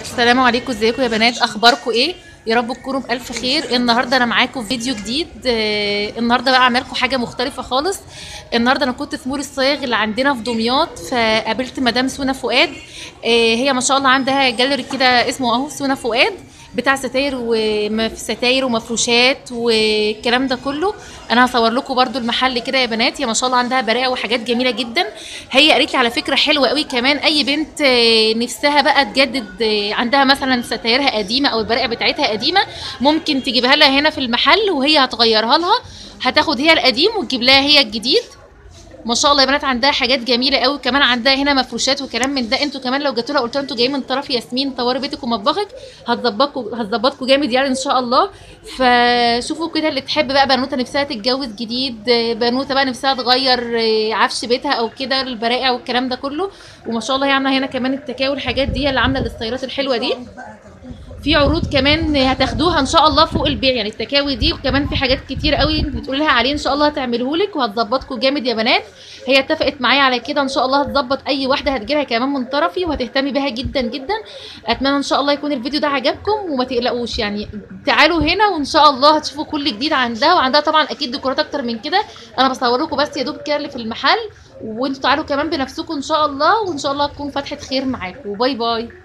السلام عليكم ازيكم يا بنات اخباركم ايه يا رب تكونوا بالف خير النهارده انا معاكم في فيديو جديد آه، النهارده بقى اعمل لكم حاجه مختلفه خالص النهارده انا كنت في مول الصياغ اللي عندنا في دمياط فقابلت مدام سونا فؤاد آه، هي ما شاء الله عندها جاليري كده اسمه اهو سونا فؤاد بتاع ستاير وستاير ومفروشات والكلام ده كله انا هصور لكم برده المحل كده يا بنات هي ما شاء الله عندها براءه وحاجات جميله جدا هي قالت لي على فكره حلوه قوي كمان اي بنت آه، نفسها بقى تجدد آه، عندها مثلا ستايرها قديمه او البراءه بتاعتها قديمه ممكن تجيبها لها هنا في المحل وهي هتغيرها لها هتاخد هي القديم وتجيب لها هي الجديد ما شاء الله يا بنات عندها حاجات جميله قوي كمان عندها هنا مفروشات وكلام من ده انتوا كمان لو جاتوا لها قلت لها انتوا جايين من طرف ياسمين طوري بيتك ومطبخك هتظبطكم هتظبطكم جامد يعني ان شاء الله فشوفوا كده اللي تحب بقى بنوته نفسها تتجوز جديد بنوته بقى نفسها تغير عفش بيتها او كده البرائع والكلام ده كله وما شاء الله هي عامله هنا كمان التكاوي والحاجات دي اللي عامله الستايلات الحلوه دي في عروض كمان هتاخدوها ان شاء الله فوق البيع يعني التكاوي دي وكمان في حاجات كتير قوي بتقول لها عليه ان شاء الله هتعمله لك وهتظبطكم جامد يا بنات هي اتفقت معايا على كده ان شاء الله هتظبط اي واحده هتجيلها كمان من طرفي وهتهتمي بيها جدا جدا اتمنى ان شاء الله يكون الفيديو ده عجبكم وما تقلقوش يعني تعالوا هنا وان شاء الله هتشوفوا كل جديد عندها وعندها طبعا اكيد ديكورات اكتر من كده انا بصور لكم بس يا دوب كده اللي في المحل وانتوا تعالوا كمان بنفسكم ان شاء الله وان شاء الله تكون فتحه خير معاكم وباي باي